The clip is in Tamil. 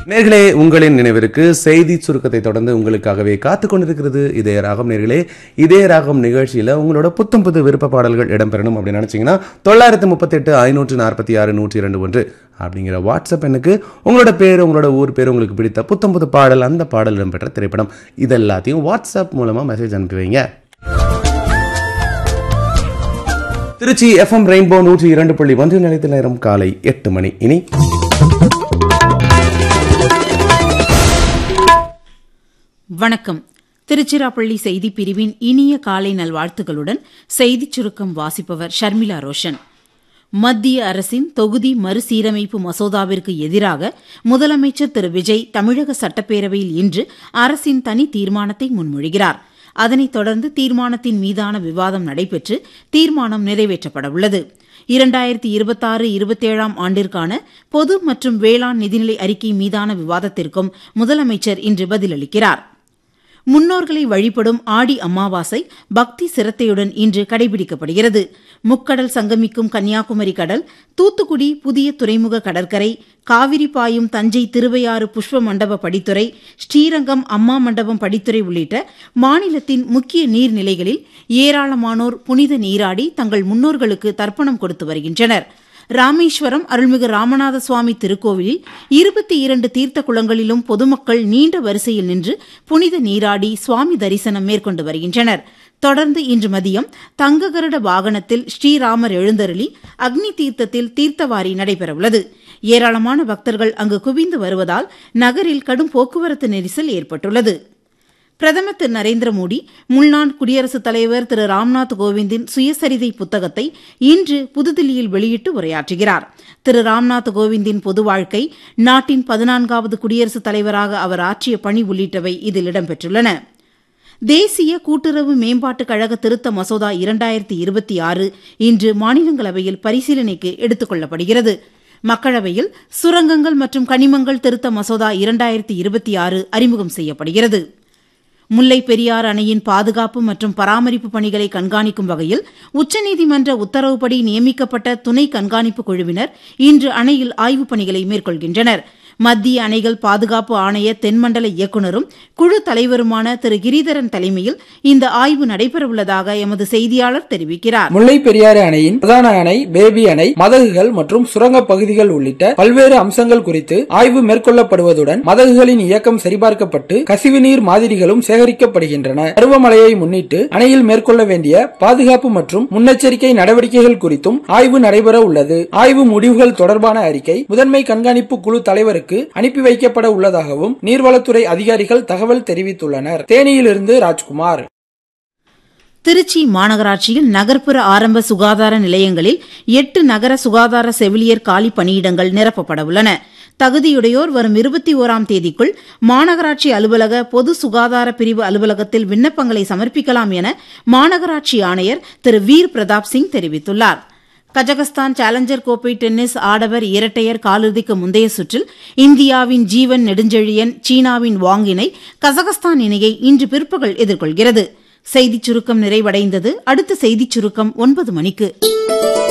நேர்களே உங்களின் நினைவிற்கு செய்தி சுருக்கத்தை தொடர்ந்து உங்களுக்காகவே காத்து கொண்டிருக்கிறது இதே ராகம் நேர்களே இதே ராகம் நிகழ்ச்சியில உங்களோட புத்தம் புது விருப்ப பாடல்கள் இடம்பெறணும் அப்படின்னு நினைச்சீங்கன்னா தொள்ளாயிரத்து முப்பத்தெட்டு ஐநூற்று நாற்பத்தி ஆறு நூற்றி இரண்டு ஒன்று அப்படிங்கிற வாட்ஸ்அப் எண்ணுக்கு உங்களோட பேர் உங்களோட ஊர் பேர் உங்களுக்கு பிடித்த புத்தம் புது பாடல் அந்த பாடல் இடம்பெற்ற திரைப்படம் இது எல்லாத்தையும் வாட்ஸ்அப் மூலமா மெசேஜ் அனுப்பி வைங்க திருச்சி எஃப்எம் ரெயின்போ நூற்றி இரண்டு புள்ளி ஒன்று நிலையத்தில் நேரம் காலை எட்டு மணி இனி வணக்கம் திருச்சிராப்பள்ளி செய்தி பிரிவின் இனிய காலை நல்வாழ்த்துக்களுடன் செய்திச் சுருக்கம் வாசிப்பவர் ஷர்மிளா ரோஷன் மத்திய அரசின் தொகுதி மறுசீரமைப்பு மசோதாவிற்கு எதிராக முதலமைச்சர் திரு விஜய் தமிழக சட்டப்பேரவையில் இன்று அரசின் தனி தீர்மானத்தை முன்மொழிகிறார் அதனைத் தொடர்ந்து தீர்மானத்தின் மீதான விவாதம் நடைபெற்று தீர்மானம் நிறைவேற்றப்படவுள்ளது இரண்டாயிரத்தி இருபத்தாறு இருபத்தேழாம் ஆண்டிற்கான பொது மற்றும் வேளாண் நிதிநிலை அறிக்கை மீதான விவாதத்திற்கும் முதலமைச்சர் இன்று பதிலளிக்கிறார் முன்னோர்களை வழிபடும் ஆடி அமாவாசை பக்தி சிரத்தையுடன் இன்று கடைபிடிக்கப்படுகிறது முக்கடல் சங்கமிக்கும் கன்னியாகுமரி கடல் தூத்துக்குடி புதிய துறைமுக கடற்கரை காவிரி பாயும் தஞ்சை திருவையாறு புஷ்ப மண்டப படித்துறை ஸ்ரீரங்கம் அம்மா மண்டபம் படித்துறை உள்ளிட்ட மாநிலத்தின் முக்கிய நீர்நிலைகளில் ஏராளமானோர் புனித நீராடி தங்கள் முன்னோர்களுக்கு தர்ப்பணம் கொடுத்து வருகின்றனர் ராமேஸ்வரம் அருள்மிகு ராமநாத சுவாமி திருக்கோவிலில் இருபத்தி இரண்டு தீர்த்த குளங்களிலும் பொதுமக்கள் நீண்ட வரிசையில் நின்று புனித நீராடி சுவாமி தரிசனம் மேற்கொண்டு வருகின்றனர் தொடர்ந்து இன்று மதியம் தங்ககருட வாகனத்தில் ஸ்ரீராமர் எழுந்தருளி அக்னி தீர்த்தத்தில் தீர்த்தவாரி நடைபெறவுள்ளது ஏராளமான பக்தர்கள் அங்கு குவிந்து வருவதால் நகரில் கடும் போக்குவரத்து நெரிசல் ஏற்பட்டுள்ளது பிரதமர் திரு நரேந்திர மோடி முன்னாள் குடியரசுத் தலைவர் திரு ராம்நாத் கோவிந்தின் சுயசரிதை புத்தகத்தை இன்று புதுதில்லியில் வெளியிட்டு உரையாற்றுகிறார் திரு ராம்நாத் கோவிந்தின் பொது வாழ்க்கை நாட்டின் பதினான்காவது குடியரசுத் தலைவராக அவர் ஆற்றிய பணி உள்ளிட்டவை இதில் இடம்பெற்றுள்ளன தேசிய கூட்டுறவு மேம்பாட்டுக் கழக திருத்த மசோதா இரண்டாயிரத்தி இருபத்தி ஆறு இன்று மாநிலங்களவையில் பரிசீலனைக்கு எடுத்துக் கொள்ளப்படுகிறது மக்களவையில் சுரங்கங்கள் மற்றும் கனிமங்கள் திருத்த மசோதா இரண்டாயிரத்தி இருபத்தி ஆறு அறிமுகம் செய்யப்படுகிறது முல்லை பெரியாறு அணையின் பாதுகாப்பு மற்றும் பராமரிப்பு பணிகளை கண்காணிக்கும் வகையில் உச்சநீதிமன்ற உத்தரவுப்படி நியமிக்கப்பட்ட துணை கண்காணிப்பு குழுவினர் இன்று அணையில் ஆய்வுப் பணிகளை மேற்கொள்கின்றனர் மத்திய அணைகள் பாதுகாப்பு ஆணைய தென்மண்டல இயக்குநரும் குழு தலைவருமான திரு கிரிதரன் தலைமையில் இந்த ஆய்வு நடைபெறவுள்ளதாக எமது செய்தியாளர் தெரிவிக்கிறார் முல்லை பெரியாறு அணையின் பிரதான அணை பேபி அணை மதகுகள் மற்றும் சுரங்க பகுதிகள் உள்ளிட்ட பல்வேறு அம்சங்கள் குறித்து ஆய்வு மேற்கொள்ளப்படுவதுடன் மதகுகளின் இயக்கம் சரிபார்க்கப்பட்டு கசிவுநீர் மாதிரிகளும் சேகரிக்கப்படுகின்றன பருவமழையை முன்னிட்டு அணையில் மேற்கொள்ள வேண்டிய பாதுகாப்பு மற்றும் முன்னெச்சரிக்கை நடவடிக்கைகள் குறித்தும் ஆய்வு நடைபெற உள்ளது ஆய்வு முடிவுகள் தொடர்பான அறிக்கை முதன்மை கண்காணிப்பு குழு தலைவருக்கு அனுப்பி வைக்கப்பட உள்ளதாகவும் நீர்வளத்துறை அதிகாரிகள் தகவல் தெரிவித்துள்ளனர் தேனியிலிருந்து ராஜ்குமார் திருச்சி மாநகராட்சியில் நகர்ப்புற ஆரம்ப சுகாதார நிலையங்களில் எட்டு நகர சுகாதார செவிலியர் காலி பணியிடங்கள் நிரப்பப்பட உள்ளன தகுதியுடையோர் வரும் இருபத்தி ஓராம் தேதிக்குள் மாநகராட்சி அலுவலக பொது சுகாதார பிரிவு அலுவலகத்தில் விண்ணப்பங்களை சமர்ப்பிக்கலாம் என மாநகராட்சி ஆணையர் திரு வீர் பிரதாப் சிங் தெரிவித்துள்ளார் கஜகஸ்தான் சேலஞ்சர் கோப்பை டென்னிஸ் ஆடவர் இரட்டையர் காலிறுதிக்கு முந்தைய சுற்றில் இந்தியாவின் ஜீவன் நெடுஞ்செழியன் சீனாவின் வாங் இணை கசகஸ்தான் இணையை இன்று பிற்பகல் எதிர்கொள்கிறது செய்திச் சுருக்கம் நிறைவடைந்தது அடுத்த செய்திச் சுருக்கம் ஒன்பது மணிக்கு